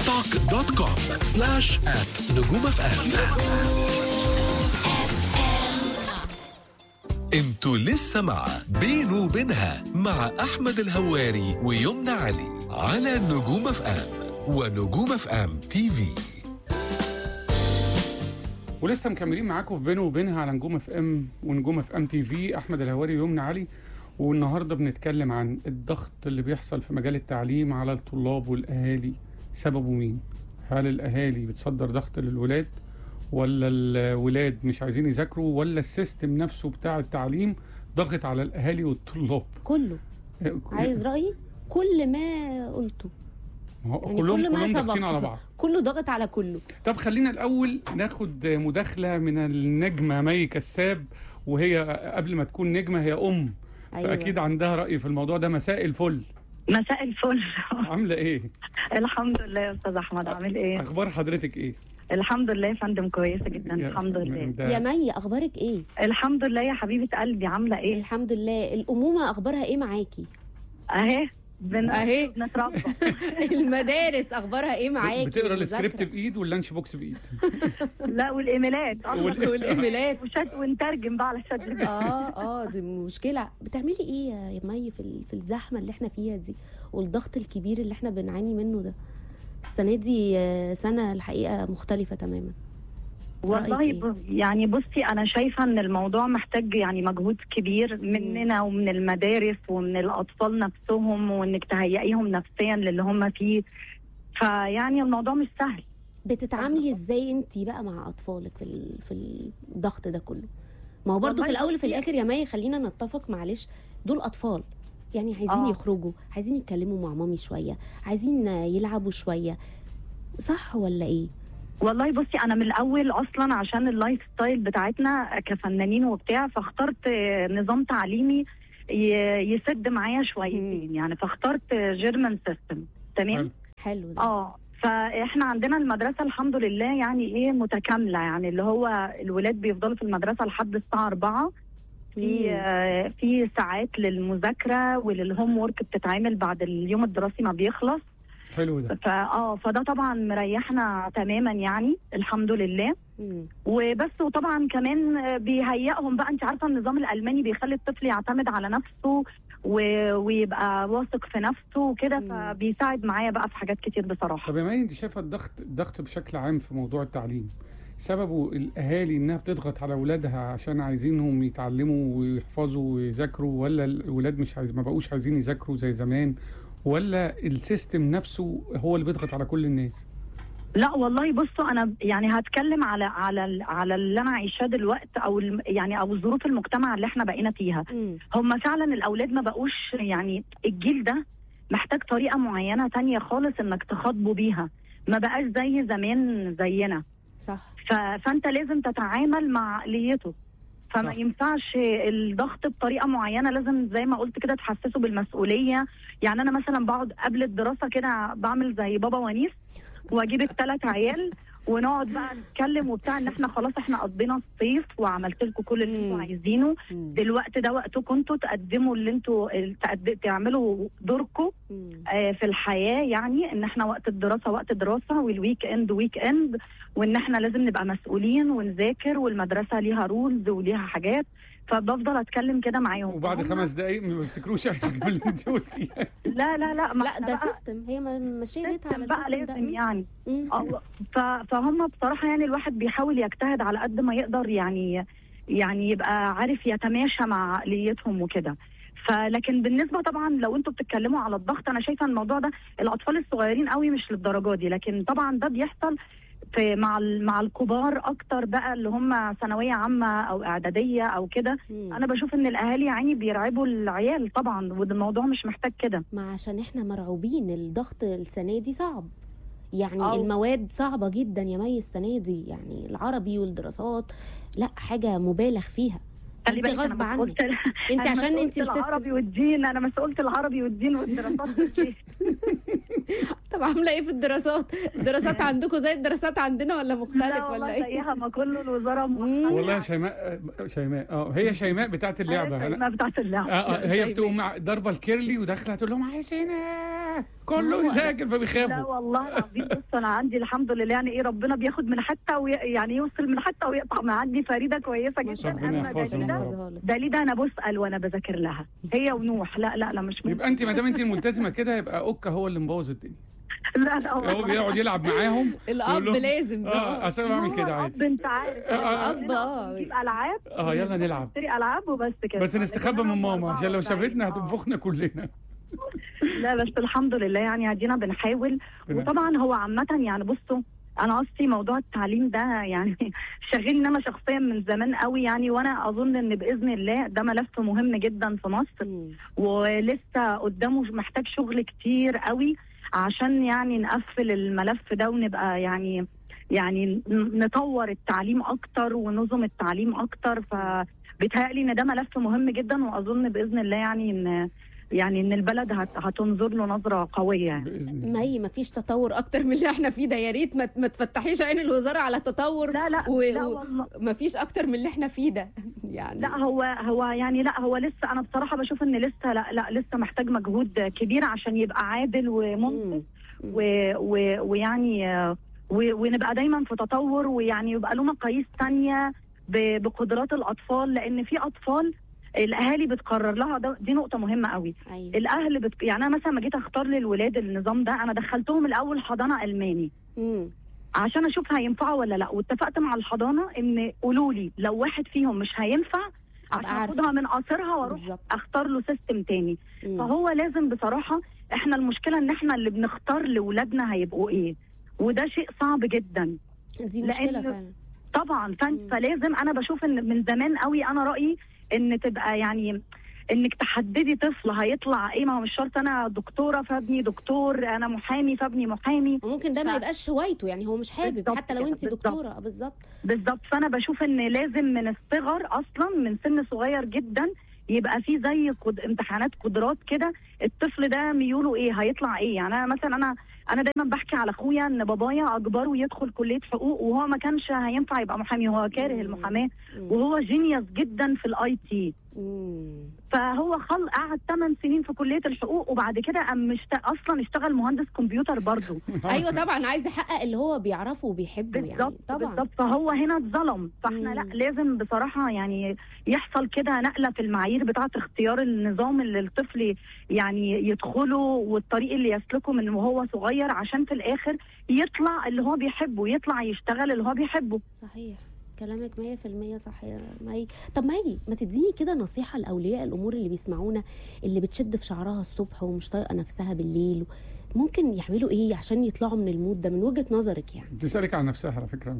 توك دوت كوم سلاش ات نجوم اف ام انتوا لسه مع بينه وبينها مع احمد الهواري ويمنى علي على نجوم اف ام ونجوم اف ام تي في ولسه مكملين معاكم في بينه وبينها على نجوم اف ام ونجوم اف ام تي في احمد الهواري ويمنى علي والنهارده بنتكلم عن الضغط اللي بيحصل في مجال التعليم على الطلاب والاهالي سببه مين هل الاهالي بتصدر ضغط للولاد ولا الولاد مش عايزين يذاكروا ولا السيستم نفسه بتاع التعليم ضغط على الاهالي والطلاب كله عايز رأيي كل ما قلته ما هو يعني كلهم كل ما كلهم ضاغطين سبق على بعض كله ضغط على كله طب خلينا الاول ناخد مداخله من النجمه مي كساب وهي قبل ما تكون نجمه هي ام أيوة. فاكيد عندها راي في الموضوع ده مساء الفل مساء الفل عامله ايه الحمد لله يا استاذ احمد عامل ايه اخبار حضرتك ايه الحمد لله يا فندم كويسه جدا يا- الحمد لله ده- يا مي اخبارك ايه الحمد لله يا حبيبه قلبي عامله ايه الحمد لله الامومه اخبارها ايه معاكي اهي بن... أهي. بنتربى المدارس اخبارها ايه معاكي بتقرا والمذاكرة؟ السكريبت بايد واللانش بوكس بايد لا والايميلات وال- والايميلات وشات ونترجم بقى على الشات اه اه دي مشكله بتعملي ايه يا مي في ال- في الزحمه اللي احنا فيها دي والضغط الكبير اللي احنا بنعاني منه ده السنه دي آه، سنه الحقيقه مختلفه تماما رأيك والله إيه؟ ب... يعني بصي انا شايفه ان الموضوع محتاج يعني مجهود كبير مننا ومن المدارس ومن الاطفال نفسهم وانك تهيئيهم نفسيا للي هم فيه فيعني الموضوع مش سهل بتتعاملي ازاي انت بقى مع اطفالك في ال- في الضغط ده كله ما هو برضه والله في الاول وفي بصي- الاخر يا مي خلينا نتفق معلش دول اطفال يعني عايزين آه. يخرجوا عايزين يتكلموا مع مامي شويه عايزين يلعبوا شويه صح ولا ايه والله بصي انا من الاول اصلا عشان اللايف ستايل بتاعتنا كفنانين وبتاع فاخترت نظام تعليمي ي- يسد معايا شويتين يعني فاخترت جيرمان سيستم تمام حلو. حلو ده اه فاحنا عندنا المدرسه الحمد لله يعني ايه متكامله يعني اللي هو الولاد بيفضلوا في المدرسه لحد الساعه 4 في مم. آه في ساعات للمذاكره وللهوم ورك بتتعمل بعد اليوم الدراسي ما بيخلص حلو ده فا اه فده طبعا مريحنا تماما يعني الحمد لله مم. وبس وطبعا كمان آه، بيهيئهم بقى انت عارفه النظام الالماني بيخلي الطفل يعتمد على نفسه و... ويبقى واثق في نفسه وكده مم. فبيساعد معايا بقى في حاجات كتير بصراحه طب يا مي انت شايفه الضغط الضغط بشكل عام في موضوع التعليم سببه الاهالي انها بتضغط على اولادها عشان عايزينهم يتعلموا ويحفظوا ويذاكروا ولا الولاد مش عايز ما بقوش عايزين يذاكروا زي زمان ولا السيستم نفسه هو اللي بيضغط على كل الناس لا والله بصوا انا يعني هتكلم على على على اللي انا عايشاه دلوقتي او الم- يعني او ظروف المجتمع اللي احنا بقينا فيها مم. هم فعلا الاولاد ما بقوش يعني الجيل ده محتاج طريقه معينه تانية خالص انك تخاطبه بيها ما بقاش زي زمان زينا صح ف... فانت لازم تتعامل مع عقليته فما صح. ينفعش الضغط بطريقه معينه لازم زي ما قلت كده تحسسه بالمسؤوليه يعني انا مثلا بقعد قبل الدراسه كده بعمل زي بابا ونيس واجيب الثلاث عيال ونقعد بقى نتكلم وبتاع ان احنا خلاص احنا قضينا الصيف وعملت لكم كل اللي انتوا مم. عايزينه مم. دلوقتي ده وقتكم انتوا تقدموا اللي انتوا تقد- تعملوا دوركم مم. آه، في الحياه يعني ان احنا وقت الدراسه وقت دراسه والويك اند ويك اند وان احنا لازم نبقى مسؤولين ونذاكر والمدرسه ليها رولز وليها حاجات فبفضل اتكلم كده معاهم وبعد فهم- خمس دقايق ما بيفتكروش اي حاجه من اللي انت قلتيها لا لا لا ما لا احنا ده بقى سيستم هي م- ماشيه بيتها على system بقى السيستم ده لازم يعني مم. اه ف- فهم بصراحه يعني الواحد بيحاول يجتهد على قد ما يقدر يعني يعني يبقى عارف يتماشى مع عقليتهم وكده فلكن بالنسبه طبعا لو انتوا بتتكلموا على الضغط انا شايفه الموضوع ده الاطفال الصغيرين قوي مش للدرجه دي لكن طبعا ده بيحصل في مع ال- مع الكبار اكتر بقى اللي هم ثانويه عامه او اعداديه او كده مم. انا بشوف ان الاهالي يعني بيرعبوا العيال طبعا والموضوع مش محتاج كده ما عشان احنا مرعوبين الضغط السنه دي صعب يعني أو- المواد صعبه جدا يا مي السنه دي يعني العربي والدراسات لا حاجه مبالغ فيها خلي انت بالك أنا غصب عنك مسؤولة- انت أنا عشان مسؤولة انت السيستم العربي والدين انا مسؤولة العربي والدين والدراسات طب عامله ايه في الدراسات الدراسات عندكم زي الدراسات عندنا ولا مختلف لا ولا والله ايه زيها ما كل الوزاره مم. موفقة. والله يا شيماء شيماء اه هي شيماء بتاعت اللعبه أنا- ما بتاعت اللعبه اه اه هي شيماء. بتقوم مع- ضاربه الكيرلي وداخله تقول لهم عايزينها كله هو- يذاكر لا فبيخافوا والله العظيم بص انا عندي الحمد لله يعني ايه ربنا بياخد من حته وي... يعني يوصل من حته ويقطع ما عندي فريده كويسه ما شاء جدا الله. ربنا أنا يحفظهم دليده يا رب. يحفظها لك. دليده انا بسال وانا بذاكر لها هي ونوح لا لا لا مش من... يبقى انت ما دام انت الملتزمه كده يبقى اوكا هو اللي مبوظ الدنيا لا لا هو والله. بيقعد يلعب معاهم الاب يقول لهم- لازم اه بقى اصل انا بعمل هو كده الأب عادي انت عارف آه، الأب، آه. نجيب العاب اه يلا نلعب نشتري العاب وبس كده بس نستخبى من ماما عشان لو شافتنا آه. هتنفخنا كلنا لا بس الحمد لله يعني ادينا بنحاول ربنا وطبعا هو عامة يعني بصوا انا قصدي موضوع التعليم ده يعني شاغلني انا شخصيا من زمان قوي يعني وانا اظن ان باذن الله ده ملف مهم جدا في مصر مم. ولسه قدامه محتاج شغل كتير قوي عشان يعني نقفل الملف ده ونبقى يعني يعني ن- نطور التعليم اكتر ونظم التعليم اكتر فبيتهيألي ان ده ملف مهم جدا واظن باذن الله يعني ان يعني ان البلد هت- هتنظر له نظره قويه يعني. باذن الله ما هي ما فيش تطور اكتر من اللي احنا فيه ده يا ريت ما, ما تفتحيش عين الوزاره على تطور لا لا و- لا و- والله ما فيش اكتر من اللي احنا فيه ده يعني لا هو هو يعني لا هو لسه انا بصراحه بشوف ان لسه لا لا لسه محتاج مجهود كبير عشان يبقى عادل ومنصف مم. و- و- ويعني آه، و- ونبقى دايما في تطور ويعني يبقى له مقاييس تانية ب- بقدرات الاطفال لان في اطفال الاهالي بتقرر لها ده دي نقطه مهمه قوي ايوه الاهل بت... يعني انا مثلا ما جيت اختار للولاد النظام ده انا دخلتهم الاول حضانه الماني مم. عشان اشوف هينفعوا ولا لا واتفقت مع الحضانه ان قولوا لي لو واحد فيهم مش هينفع أبقى عشان عارفة. اخدها من قصرها واروح بالظبط اختار له سيستم تاني مم. فهو لازم بصراحه احنا المشكله ان احنا اللي بنختار لاولادنا هيبقوا ايه وده شيء صعب جدا دي لأن- مشكله فعلا طبعا فانت مم. فلازم انا بشوف ان من زمان قوي انا رايي ان تبقى يعني انك تحددي طفل هيطلع ايه ما هو مش شرط انا دكتوره فابني دكتور انا محامي فابني محامي وممكن ده ما ف- يبقاش هوايته يعني هو مش حابب بالظبط حتى لو كده، انت بالظبط. دكتوره آه، بالظبط بالظبط فانا بشوف ان لازم من الصغر اصلا من سن صغير جدا يبقى في زي قد... امتحانات قدرات كده الطفل ده ميوله ايه هيطلع ايه يعني انا مثلا انا انا دايما بحكي على اخويا ان بابايا اجبره يدخل كليه حقوق وهو ما كانش هينفع يبقى محامي هو كاره مم. المحاماه مم. وهو جينيوس جدا في الاي تي مم. فهو خل قعد 8 سنين في كليه الحقوق وبعد كده قام مشت... اصلا اشتغل مهندس كمبيوتر برضه ايوه طبعا عايز يحقق اللي هو بيعرفه وبيحبه يعني بالظبط طبعا بالظبط فهو هنا اتظلم فاحنا مم. لا لازم بصراحه يعني يحصل كده نقله في المعايير بتاعه اختيار النظام اللي الطفل يعني يدخله والطريق اللي يسلكه من وهو صغير عشان في الاخر يطلع اللي هو بيحبه يطلع يشتغل اللي هو بيحبه صحيح كلامك 100% صح يا مي طب مي ما تديني كده نصيحه لاولياء الامور اللي بيسمعونا اللي بتشد في شعرها الصبح ومش طايقه نفسها بالليل ممكن يعملوا ايه عشان يطلعوا من المود ده من وجهه نظرك يعني بتسالك عن نفسها على فكره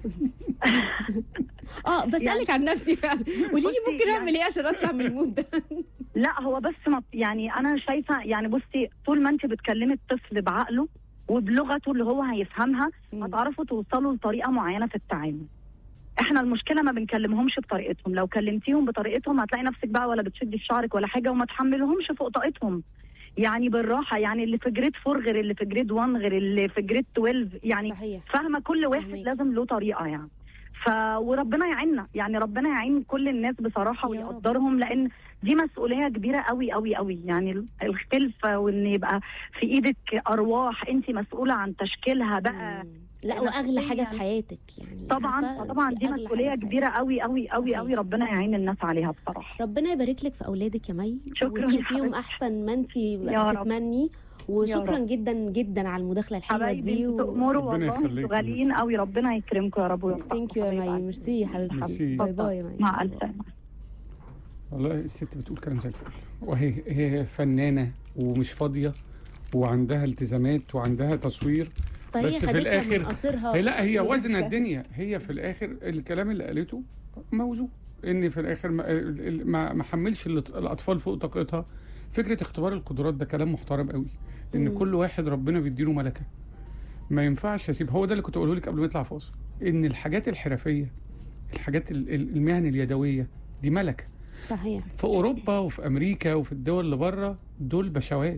اه بسالك عن نفسي فعلا قولي لي بصي ممكن يعني- اعمل ايه عشان اطلع من المود ده لا هو بس ما يعني انا شايفه يعني بصي طول ما انت بتكلمي الطفل بعقله وبلغته اللي هو هيفهمها هتعرفوا توصلوا لطريقه معينه في التعامل احنا المشكله ما بنكلمهمش بطريقتهم لو كلمتيهم بطريقتهم هتلاقي نفسك بقى ولا بتشدي في شعرك ولا حاجه وما تحملهمش فوق طاقتهم يعني بالراحه يعني اللي في جريد 4 غير اللي في جريد 1 غير اللي في جريد 12 يعني صحيح فاهمه كل واحد فهميك. لازم له طريقه يعني ف وربنا يعيننا يعني ربنا يعين كل الناس بصراحه يا رب. ويقدرهم لان دي مسؤوليه كبيره قوي قوي قوي يعني الخلفه وان يبقى في ايدك ارواح انت مسؤوله عن تشكيلها بقى مم. لا واغلى حاجه في نفسياً. حياتك يعني طبعا عارفة طبعا دي دي أغلى مسؤوليه حاجة في كبيره قوي قوي قوي صحيح. قوي ربنا يعين الناس عليها بصراحه ربنا يبارك لك في اولادك يا مي شكراً يا وتشوفيهم حبيبتي. احسن ما انت يا رب. بتتمني وشكرا رب. جدا جدا على المداخله الحلوه حبايبي دي انتوا و... تأمروا ربنا والله يخليك. انتوا غاليين قوي ربنا يكرمكم يا رب ويوفقكم ثانك يو يا حبيبي مي قلبي. ميرسي يا حبيبتي ميرسي. باي باي يا مي مع السلامه والله الست بتقول كلام زي الفل وهي هي فنانه ومش فاضيه وعندها التزامات وعندها تصوير فهي بس في خدتها الآخر- من قصرها هي لا هي ودخلت. وزن الدنيا هي في الاخر الكلام اللي قالته موزون ان في الاخر ما, ال- ما ما حملش الأط- الاطفال فوق طاقتها فكره اختبار القدرات ده كلام محترم قوي ان مم. كل واحد ربنا بيديله ملكه ما ينفعش اسيب هو ده اللي كنت اقوله لك قبل ما نطلع فاصل ان الحاجات الحرفيه الحاجات ال- ال- المهن اليدويه دي ملكه صحيح في اوروبا وفي امريكا وفي الدول اللي بره دول بشوات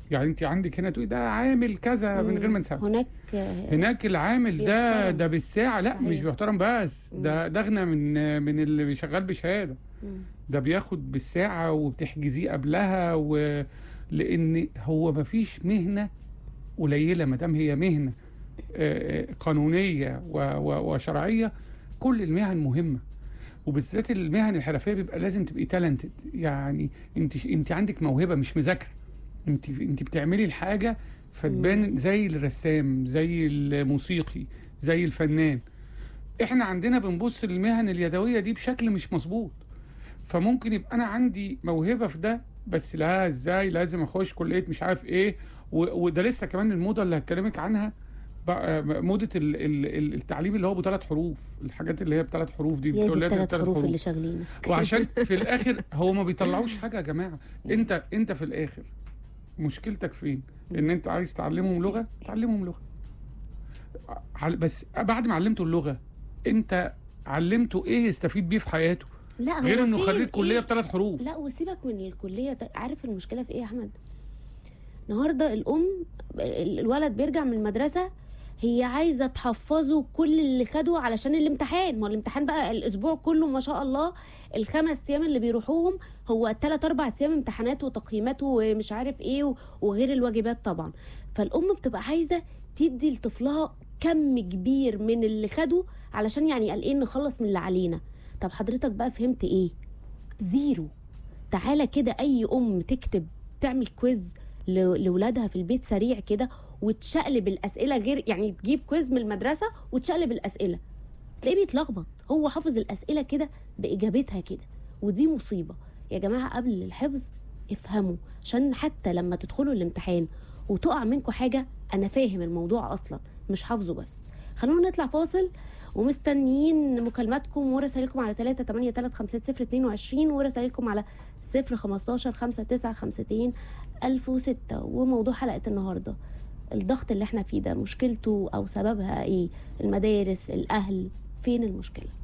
يعني انت عندك هنا تقولي ده عامل كذا من غير ما نسمع هناك آه، هناك العامل ده بيحترم. ده بالساعه لا صحيح. مش بيحترم بس ده ده اغنى من من اللي شغال بشهاده مم. ده بياخد بالساعه وبتحجزيه قبلها و لان هو ما فيش مهنه قليله ما دام هي مهنه آه، آه، قانونيه و- و- وشرعيه كل المهن مهمه وبالذات المهن الحرفيه بيبقى لازم تبقي تالنتد يعني انت انت عندك موهبه مش مذاكره انت انت بتعملي الحاجه فتبان زي الرسام زي الموسيقي زي الفنان احنا عندنا بنبص للمهن اليدويه دي بشكل مش مظبوط فممكن يبقى انا عندي موهبه في ده بس لا ازاي لازم اخش كليه مش عارف ايه و- وده لسه كمان الموضه اللي هكلمك عنها بقى موضه ال- ال- ال- التعليم اللي هو بثلاث حروف الحاجات اللي هي بثلاث حروف دي هي دي الكليات اللي الثلاث بثلاث حروف اللي شاغلينك وعشان في الاخر هو ما بيطلعوش حاجه يا جماعه انت انت في الاخر مشكلتك فين ان انت عايز تعلمهم لغه تعلمهم لغه عل- بس بعد ما علمته اللغه انت علمته ايه يستفيد بيه في حياته لا هو غير انه فين خريج كليه إيه؟ بثلاث حروف لا وسيبك من الكليه ده عارف المشكله في ايه يا احمد النهارده الام ال- الولد بيرجع من المدرسه هي عايزه تحفظه كل اللي خده علشان الامتحان ما هو الامتحان بقى الاسبوع كله ما شاء الله الخمس ايام اللي بيروحوهم هو ثلاث اربع ايام امتحانات وتقييمات ومش عارف ايه و- وغير الواجبات طبعا فالام بتبقى عايزه تدي لطفلها كم كبير من اللي خده علشان يعني قال ايه نخلص من اللي علينا طب حضرتك بقى فهمت ايه زيرو تعالى كده اي ام تكتب تعمل كويز ل- لولادها في البيت سريع كده وتشقلب الاسئله غير يعني تجيب كويز من المدرسه وتشقلب الاسئله تلاقيه بيتلخبط هو حافظ الاسئله كده باجابتها كده ودي مصيبه يا جماعه قبل الحفظ افهموا عشان حتى لما تدخلوا الامتحان وتقع منكم حاجه انا فاهم الموضوع اصلا مش حافظه بس خلونا نطلع فاصل ومستنيين مكالماتكم ورسائلكم على 3 8 3 5 0 22 ورسائلكم على 0 15 5 9 52 1006 وموضوع حلقة النهاردة الضغط اللي احنا فيه ده مشكلته أو سببها ايه المدارس الأهل فين المشكلة